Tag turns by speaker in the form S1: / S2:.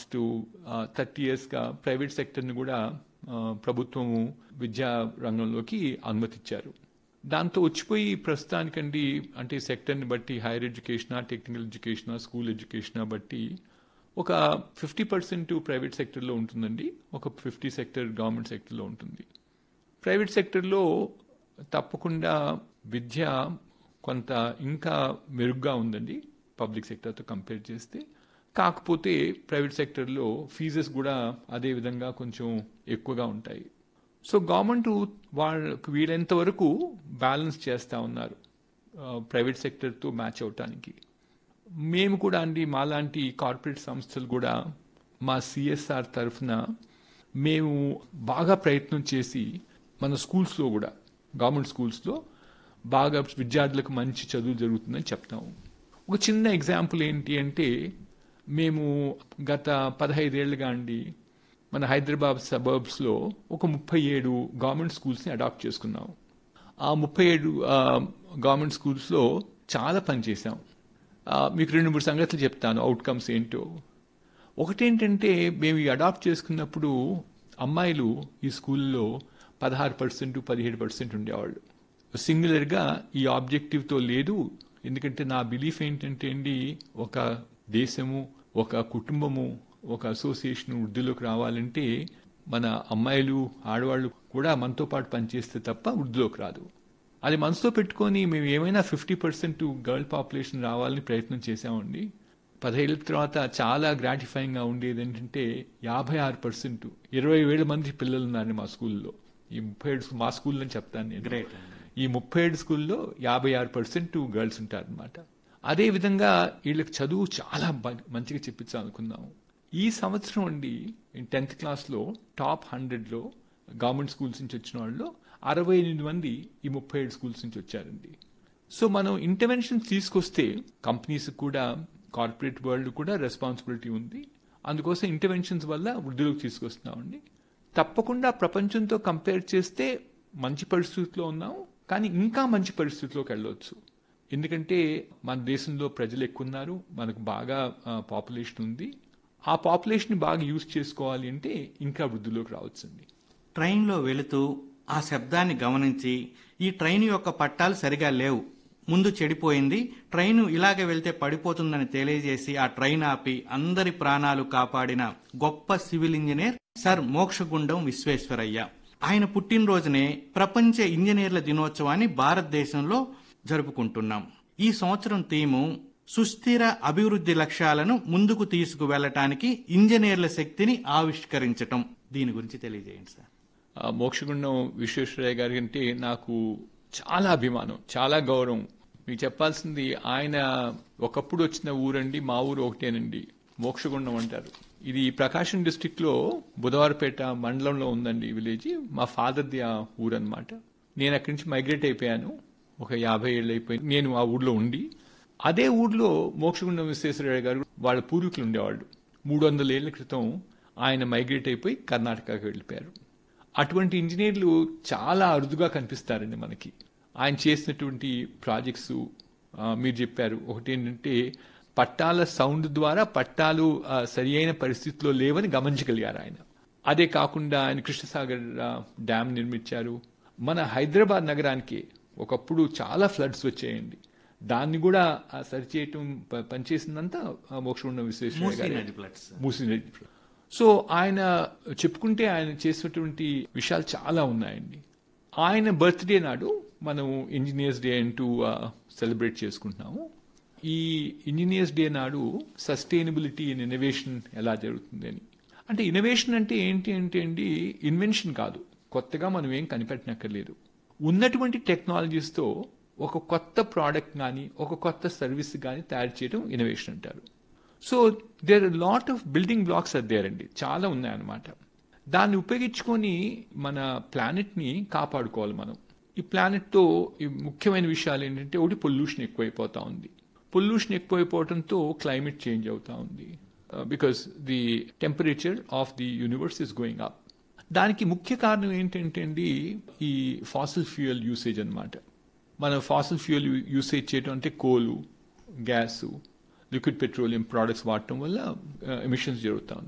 S1: Last thirty ఇయర్స్గా private సెక్టర్ని కూడా ఆ, ప్రభుత్వము విద్యా రంగంలోకి అనుమతిచ్చారు దాంతో వచ్చిపోయి ప్రస్తుతానికండి అంటే సెక్టర్ని బట్టి higher education technical education school education బట్టి ఒక ఫిఫ్టీ పర్సెంట్ ప్రైవేట్ సెక్టర్లో ఉంటుందండి ఒక ఫిఫ్టీ సెక్టర్ గవర్నమెంట్ సెక్టర్లో ఉంటుంది ప్రైవేట్ సెక్టర్లో తప్పకుండా విద్య కొంత ఇంకా మెరుగ్గా ఉందండి పబ్లిక్ సెక్టర్తో కంపేర్ చేస్తే కాకపోతే ప్రైవేట్ సెక్టర్లో ఫీజెస్ కూడా అదే విధంగా కొంచెం ఎక్కువగా ఉంటాయి సో గవర్నమెంట్ వాళ్ళకు వీలైనంత వరకు బ్యాలెన్స్ చేస్తూ ఉన్నారు ఆ, ప్రైవేట్ సెక్టర్తో మ్యాచ్ అవటానికి మేము కూడా అండి మాలాంటి కార్పొరేట్ సంస్థలు కూడా మా సిఎస్ఆర్ తరఫున మేము బాగా ప్రయత్నం చేసి మన స్కూల్స్లో కూడా గవర్నమెంట్ స్కూల్స్లో బాగా విద్యార్థులకు మంచి చదువు జరుగుతుందని చెప్తాము ఒక చిన్న ఎగ్జాంపుల్ ఏంటి అంటే మేము గత పదహైదేళ్లుగా అండి మన హైదరాబాద్ సబర్బ్స్లో ఒక ముప్పై ఏడు గవర్నమెంట్ స్కూల్స్ని అడాప్ట్ చేసుకున్నాం ఆ ముప్పై ఏడు గవర్నమెంట్ స్కూల్స్లో చాలా పనిచేసాం ఆ, మీకు రెండు మూడు సంగతులు చెప్తాను అవుట్కమ్స్ ఏంటో ఒకటేంటంటే మేము ఈ అడాప్ట్ చేసుకున్నప్పుడు అమ్మాయిలు ఈ స్కూల్లో పదహారు పర్సెంట్ పదిహేడు పర్సెంట్ ఉండేవాళ్ళు సింగులర్గా ఈ ఆబ్జెక్టివ్తో లేదు ఎందుకంటే నా బిలీఫ్ ఏంటంటే అండి ఒక దేశము ఒక కుటుంబము ఒక అసోసియేషన్ వృద్ధిలోకి రావాలంటే మన అమ్మాయిలు ఆడవాళ్ళు కూడా మనతో పాటు పనిచేస్తే తప్ప వృద్ధిలోకి రాదు అది మనసులో పెట్టుకొని మేము ఏమైనా ఫిఫ్టీ పర్సెంట్ గర్ల్ పాపులేషన్ రావాలని ప్రయత్నం చేశామండి పదేళ్ల తర్వాత చాలా గ్రాటిఫైయింగ్గా ఉండేది ఏంటంటే యాభై ఆరు పర్సెంట్ ఇరవై వేల మంది పిల్లలు ఉన్నారండి మా స్కూల్లో ఈ ముప్పై ఏడు మా స్కూల్లో చెప్తాను నేను
S2: గ్రేట్
S1: ఈ ముప్పై ఏడు స్కూల్లో యాభై ఆరు పర్సెంట్ గర్ల్స్ ఉంటారనమాట అదే విధంగా వీళ్ళకి చదువు చాలా బ- మంచిగా చెప్పించాలనుకున్నాము ఈ సంవత్సరం అండి టెన్త్ క్లాస్లో టాప్ హండ్రెడ్లో గవర్నమెంట్ స్కూల్స్ నుంచి వచ్చిన వాళ్ళు అరవై ఎనిమిది మంది ఈ ముప్పై ఏడు స్కూల్స్ నుంచి వచ్చారండి సో మనం ఇంటర్వెన్షన్ తీసుకొస్తే కంపెనీస్ కూడా కార్పొరేట్ వరల్డ్ కూడా రెస్పాన్సిబిలిటీ ఉంది అందుకోసం ఇంటర్వెన్షన్స్ వల్ల వృద్ధిలోకి తీసుకొస్తున్నామండి తప్పకుండా ప్రపంచంతో కంపేర్ చేస్తే మంచి పరిస్థితిలో ఉన్నాం కానీ ఇంకా మంచి పరిస్థితిలోకి వెళ్ళవచ్చు ఎందుకంటే మన దేశంలో ప్రజలు ఎక్కువ ఉన్నారు మనకు బాగా పాపులేషన్ ఉంది ఆ పాపులేషన్ బాగా యూజ్ చేసుకోవాలి అంటే ఇంకా వృద్ధిలోకి రావచ్చండి
S2: ట్రైన్లో వెళుతూ ఆ శబ్దాన్ని గమనించి ఈ ట్రైన్ యొక్క పట్టాలు సరిగా లేవు ముందు చెడిపోయింది ట్రైన్ ఇలాగే వెళ్తే పడిపోతుందని తెలియజేసి ఆ ట్రైన్ ఆపి అందరి ప్రాణాలు కాపాడిన గొప్ప civil engineer sir Mokshagundam Visvesvaraya ఆయన పుట్టినరోజునే ప్రపంచ ఇంజనీర్ల దినోత్సవాన్ని భారతదేశంలో జరుపుకుంటున్నాం ఈ సంవత్సరం థీము సుస్థిర అభివృద్ధి లక్ష్యాలను ముందుకు తీసుకువెళ్ళటానికి ఇంజనీర్ల శక్తిని ఆవిష్కరించటం దీని గురించి తెలియజేయండి సార్
S1: ఆ, మోక్షగుండం విశ్వేశ్వరయ్య గారి అంటే నాకు చాలా అభిమానం చాలా గౌరవం మీకు చెప్పాల్సింది ఆయన ఒకప్పుడు వచ్చిన ఊరండి మా ఊరు ఒకటేనండి మోక్షగుండం అంటారు ఇది ప్రకాశం డిస్టిక్ లో బుధవారపేట మండలంలో ఉందండి ఈ విలేజ్ మా ఫాదర్ది ఆ ఊరు అనమాట నేను అక్కడి నుంచి మైగ్రేట్ అయిపోయాను ఒక యాభై ఏళ్ళు అయిపోయింది నేను ఆ ఊర్లో ఉండి అదే ఊర్లో మోక్షగుండం విశ్వేశ్వరయ్య గారు వాళ్ళ పూర్వీకులు ఉండేవాళ్ళు మూడు వందల ఏళ్ల క్రితం ఆయన మైగ్రేట్ అయిపోయి కర్ణాటకకి వెళ్ళిపోయారు అటువంటి ఇంజనీర్లు చాలా అరుదుగా కనిపిస్తారండి మనకి ఆయన చేసినటువంటి ప్రాజెక్ట్స్ ఆ, మీరు చెప్పారు ఒకటి ఏంటంటే పట్టాల సౌండ్ ద్వారా పట్టాలు ఆ, సరి అయిన పరిస్థితిలో లేవని గమనించగలిగారు ఆయన అదే కాకుండా ఆయన కృష్ణసాగర్ ఆ, డ్యామ్ నిర్మించారు మన హైదరాబాద్ నగరానికి ఒకప్పుడు చాలా ఫ్లడ్స్ వచ్చాయండి దాన్ని కూడా ఆ, సరిచేయటం ప- పనిచేసిందంతా ఆ, మోక్షగుండం విశ్వేశ్వరయ్య
S2: మూసీ
S1: గారే.
S2: నది ఫ్లడ్స్
S1: మూసీ నది సో ఆయన చెప్పుకుంటే ఆయన చేసినటువంటి విషయాలు చాలా ఉన్నాయండి ఆయన బర్త్డే నాడు మనం ఇంజనీర్స్ డే అంటూ సెలబ్రేట్ చేసుకుంటున్నాము ఈ ఇంజనీర్స్ డే నాడు సస్టైనబిలిటీ అండ్ ఇన్నోవేషన్ ఎలా జరుగుతుంది అని అంటే ఇన్నోవేషన్ అంటే ఏంటి అంటే అండి ఇన్వెన్షన్ కాదు కొత్తగా మనం ఏం కనిపెట్టనక్కర్లేదు ఉన్నటువంటి టెక్నాలజీస్తో ఒక కొత్త ప్రోడక్ట్ కానీ ఒక కొత్త సర్వీస్ కానీ తయారు చేయడం ఇన్నోవేషన్ అంటారు so there lot of building blocks are there అండి చాలా ఉన్నాయన్నమాట దాన్ని ఉపయోగించుకొని మన ప్లానెట్ని కాపాడుకోవాలి మనం ఈ ప్లానెట్తో ఈ ముఖ్యమైన విషయాలు ఏంటంటే ఒకటి పొల్యూషన్ ఎక్కువైపోతా ఉంది పొల్యూషన్ ఎక్కువైపోవడంతో క్లైమేట్ చేంజ్ అవుతా ఉంది because the temperature of the universe is going up దానికి ముఖ్య కారణం ఏంటంటే అండి ఈ ఫాసిల్ ఫ్యూయల్ యూసేజ్ అన్నమాట మనం ఫాసిల్ ఫ్యూయల్ యూసేజ్ చేయడం అంటే కోలు గ్యాసు లిక్విడ్ పెట్రోలియం ప్రోడక్ట్స్ వాడటం వల్ల ఎమిషన్స్ జరుగుతా ఉంది